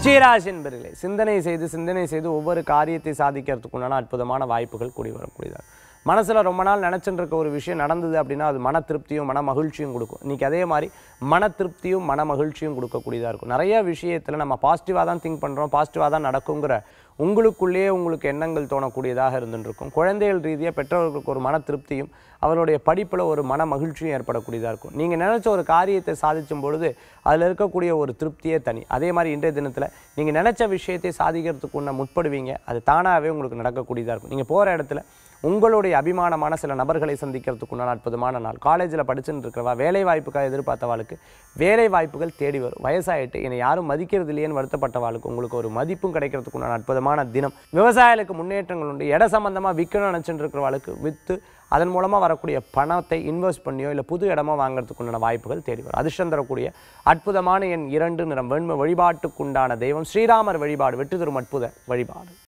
விருச்சிகராசி என்பர்களே சிந்தனை செய்து சிந்தனை செய்து ஒவ்வொரு காரியத்தை சாதிக்கிறதுக்கு உண்டான அற்புதமான வாய்ப்புகள் கூடி வரக்கூடியதாக மனசில் ரொம்ப நாள் நினச்சிட்டு இருக்க ஒரு விஷயம் நடந்தது அப்படின்னா அது மன திருப்தியும் மன மகிழ்ச்சியும் கொடுக்கும் இன்றைக்கி அதே மாதிரி மன திருப்தியும் மன மகிழ்ச்சியும் கொடுக்கக்கூடியதாக இருக்கும் நிறைய விஷயத்தில் நம்ம பாசிட்டிவாக தான் திங்க் பண்ணுறோம் பாசிட்டிவாக தான் நடக்குங்கிற உங்களுக்குள்ளேயே உங்களுக்கு எண்ணங்கள் தோணக்கூடியதாக இருந்துருக்கும் குழந்தைகள் ரீதியாக பெற்றோர்களுக்கு ஒரு மன திருப்தியும் அவருடைய படிப்பில் ஒரு மன மகிழ்ச்சியும் ஏற்படக்கூடியதாக இருக்கும் நீங்கள் நினச்ச ஒரு காரியத்தை சாதிக்கும் பொழுது அதில் இருக்கக்கூடிய ஒரு திருப்தியே தனி அதே மாதிரி இன்றைய தினத்தில் நீங்கள் நினச்ச விஷயத்தை சாதிக்கிறதுக்கு உன்ன முற்படுவீங்க அது தானாகவே உங்களுக்கு நடக்கக்கூடியதாக இருக்கும் நீங்கள் போகிற இடத்துல உங்களுடைய அபிமானமான சில நபர்களை சந்திக்கிறதுக்குண்டான அற்புதமான நாள் காலேஜில் படிச்சுட்டு இருக்கிறவா வேலை வாய்ப்புக்காக எதிர்பார்த்தவாளுக்கு வேலை வாய்ப்புகள் தேடி வரும் வயசாயிட்டு என்னை யாரும் மதிக்கிறது இல்லையேன்னு வருத்தப்பட்டவாளுக்கு உங்களுக்கு ஒரு மதிப்பும் கிடைக்கிறதுக்குண்டான அற்புதமான தினம் விவசாயிகளுக்கு முன்னேற்றங்கள் உண்டு இட சம்பந்தமாக விற்கணும்னு நினச்சிட்டு இருக்கிறவாளுக்கு விற்று அதன் மூலமாக வரக்கூடிய பணத்தை இன்வெஸ்ட் பண்ணியோ இல்லை புது இடமோ வாங்குறதுக்குண்டான வாய்ப்புகள் தேடி வரும் அதிர்ஷ்டம் தரக்கூடிய அற்புதமான என் இரண்டு நிறம் வெண்மை வழிபாட்டுக்குண்டான தெய்வம் ஸ்ரீராமர் வழிபாடு வெற்றி தரும் அற்புத வழிபாடு